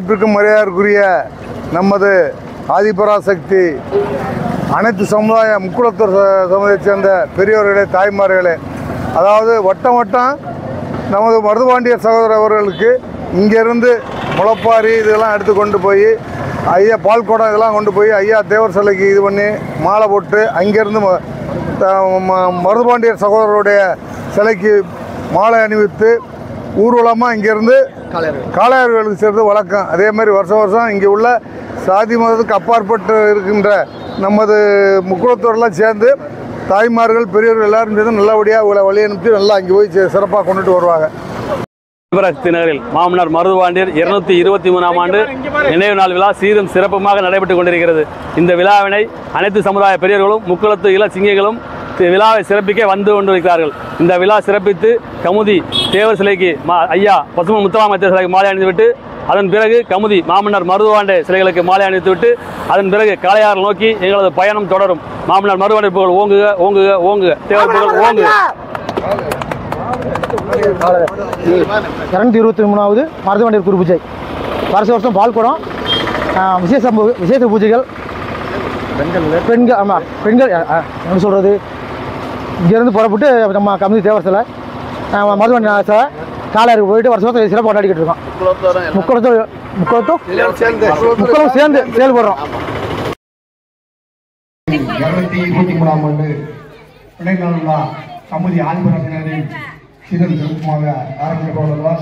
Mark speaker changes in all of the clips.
Speaker 1: மதிப்பிற்கும் மரியாதைக்குரிய நமது ஆதிபராசக்தி அனைத்து சமுதாய முக்குளத்தூர் ச- சமுதாயத்தைச் சேர்ந்த பெரியவர்களே தாய்மார்களே அதாவது வட்டம் வட்டம் நமது மருதுபாண்டியர் சகோதரர் அவர்களுக்கு இங்கேருந்து முளப்பாரி இதெல்லாம் எடுத்து கொண்டு போய் ஐயா பால்குடம் இதெல்லாம் கொண்டு போய் ஐயா தேவர் சிலைக்கு இது பண்ணி மாலை போட்டு அங்கேருந்து ம- த- ம- மருதுபாண்டியர் சகோதரருடைய சிலைக்கு மாலை அணிவித்து ஊர்வலமாக இங்கேருந்து காளையார்களுக்கு சேர்ந்து வழக்கம் அதே மாதிரி வருஷம் வருஷம் இங்கே உள்ள சாதி மதத்துக்கு அப்பாற்பட்டு இருக்கின்ற நமது முக்குளத்தோரெல்லாம் சேர்ந்து தாய்மார்கள் பெரியவர்கள் எல்லாரும் சேர்ந்து நல்லபடியாக உங்களை வழி அனுப்பி நல்லா அங்கே போய் சி- சிறப்பாக கொண்டுட்டு வருவாங்க
Speaker 2: சிவராஜ் நகரில் மாமனார் மருதுபாண்டியர் இருநூத்தி இருபத்தி மூணாம் ஆண்டு நினைவு நாள் விழா சீரும் சிறப்புமாக நடைபெற்றுக் கொண்டிருக்கிறது இந்த விழாவினை அனைத்து சமுதாய பெரியவர்களும் முக்குளத்து இள சிங்கிகளும் தி- விழாவை சிறப்பிக்க வந்து கொண்டிருக்கிறார்கள் இந்த விழா சிறப்பித்து கமுதி தேவர் சிலைக்கு மா ஐயா பசும முத்தலாமத்திய சிலைக்கு மாலை அணிந்துவிட்டு அதன் பிறகு கமுதி மாமன்னர் மருதுவாண்டே சிலைகளுக்கு மாலை அணிவித்துவிட்டு அதன் பிறகு காளையார் நோக்கி எங்களது பயணம் தொடரும் மாமன்னர் மருதுவாண்டை புகழ் ஓங்குக ஓங்குக ஓங்குக தேவர் புகழ் ஓங்குக
Speaker 3: இரநூத்தி இருபத்தி மூணாவது மருதவண்டியர் குரு பூஜை வருஷ வருஷம் பால் குடம் ஆ, விசேஷ பூ- விசேஷ பூஜைகள் பெண்கள் ஆமாம் பெண்கள் ஆ, ஆ, என்ன சொல்கிறது இங்கேருந்து புறப்பட்டு நம்ம கமிதி தேவரத்தில் மருதவண்டி சிலை காலையருக்கு போயிட்டு வருஷம் வருஷம் சிறப்பு கொண்டாடிக்கிட்டு இருக்கோம் முக்குளத்தோடு முக்குளத்தும் முக்குளம் சேர்ந்து செயல்படுறோம்
Speaker 4: இருநூத்தி இருபத்தி மூணாம் ஆண்டு நினைவு விழா கமுதி ஆதிபரத்தினரின் சீதன் சிறப்புமாக ஆரம்பிக்கப்பட்டுள்ளதால்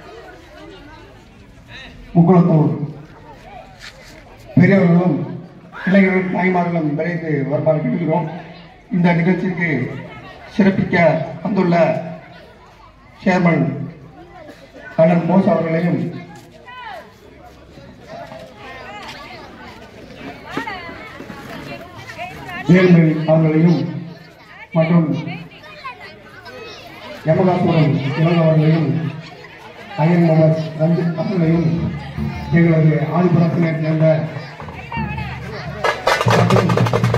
Speaker 4: முக்குளத்தூர் பெரியவர்களும் இளைஞர்களும் தாய்மார்களும் விரைந்து வருமாறு கேட்கிறோம் இந்த நிகழ்ச்சிக்கு சிறப்பிக்க வந்துள்ள சேர்மன் அண்ணன் போஸ் அவர்களையும் ஜெயலலிதா அவர்களையும் மற்றும் யமகாசுரம் இளங்க அவர்களையும் அயன் முகமது ரஞ்சித் அவர்களையும் எங்களது ஆதிபுரத்தினை சேர்ந்த மற்றும்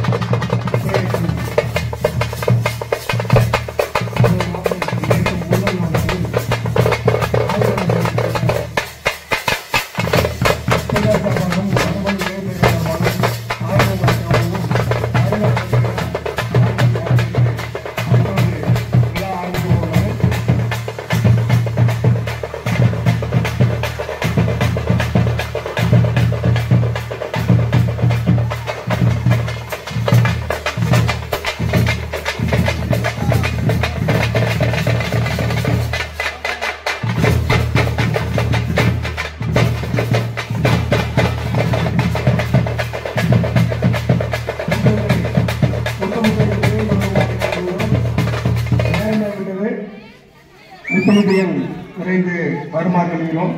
Speaker 4: முப்பது விரைந்து வருமாறு வருகிறோம்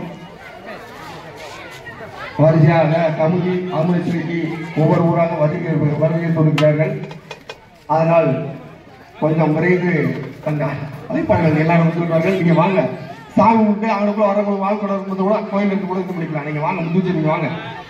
Speaker 4: வரிசையாக கமுதி அமுதேஸ்வரிக்கு ஒவ்வொரு ஊராக வருகை வருகை கொடுக்கிறார்கள் அதனால் கொஞ்சம் விரைந்து அந்த அழைப்பார்கள் எல்லாரும் வந்துருக்கார்கள் நீங்க வாங்க சாமி விட்டு அவங்களுக்குள்ள வரவங்களுக்கு வாழ்க்கை கூட கூட கோயில் இருந்து கூட இது பண்ணிக்கலாம் நீங்க வாங்க முந்துச்சு நீங்க வாங்க